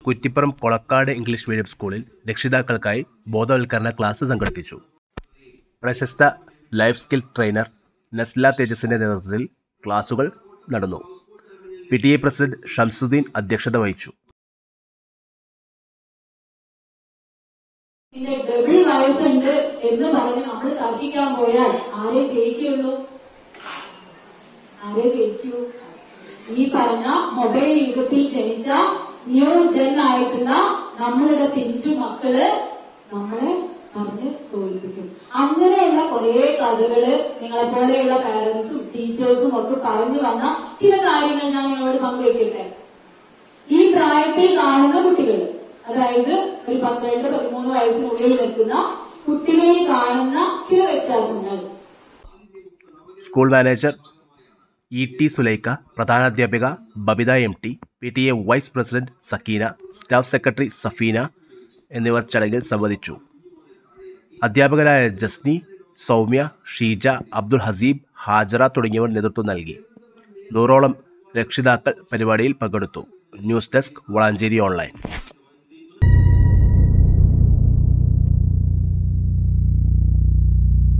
Kuttippuram Kolakkad English medium സ്കൂളിൽ രക്ഷിതാക്കൾക്കായി ബോധവൽക്കരണ class സംഘടിപ്പിച്ചു പ്രശസ്ത ലൈഫ് സ്കിൽ ട്രെയിനർ നസ്ല തേജസിൻ്റെ നേതൃത്വത്തിൽ ക്ലാസുകൾ നടന്നു P T A president Shamsuddin അധ്യക്ഷത വഹിച്ചു പിന്നെ ഡബിൾ വയസ്സുണ്ട് എന്ന് പറഞ്ഞ് നമ്മൾ തർക്കിക്കാൻ പോയാൽ ആരെ ജയിക്കുള്ളൂ ആരെ ജയിക്കൂ ഈ പറഞ്ഞ മൊബൈൽ യുഗത്തിൽ ജനിച്ച ന്യൂ ജെൻ ആയിട്ടുള്ള നമ്മളുടെ പിഞ്ചു മക്കള് നമ്മളെ പറഞ്ഞ് തോൽപ്പിക്കും അങ്ങനെയുള്ള കുറെ കഥകള് നിങ്ങളെ പോലെയുള്ള പാരന്റ്സും ടീച്ചേഴ്സും ഒക്കെ പറഞ്ഞു വന്ന ചില കാര്യങ്ങൾ ഞാൻ നിങ്ങളോട് പങ്കുവെക്കട്ടെ ഈ പ്രായത്തിൽ കാണുന്ന കുട്ടികൾ അതായത് ഒരു പന്ത്രണ്ട് പതിമൂന്ന് വയസ്സിനുള്ളിൽ നിൽക്കുന്ന കുട്ടികളിൽ കാണുന്ന ചില വ്യത്യാസങ്ങൾ school manager E T Sulaikha പ്രധാനാധ്യാപിക Babitha M T P T A vice president Sakeena staff secretary Safeena എന്നിവർ ചടങ്ങിൽ സംബന്ധിച്ചു അധ്യാപകരായ ജസ്നി സൗമ്യ ഷീജ അബ്ദുൽ ഹസീബ് ഹാജറ തുടങ്ങിയവർ നേതൃത്വം നൽകി നൂറോളം രക്ഷിതാക്കൾ പരിപാടിയിൽ പങ്കെടുത്തു ന്യൂസ് ഡെസ്ക് വളാഞ്ചേരി ഓൺലൈൻ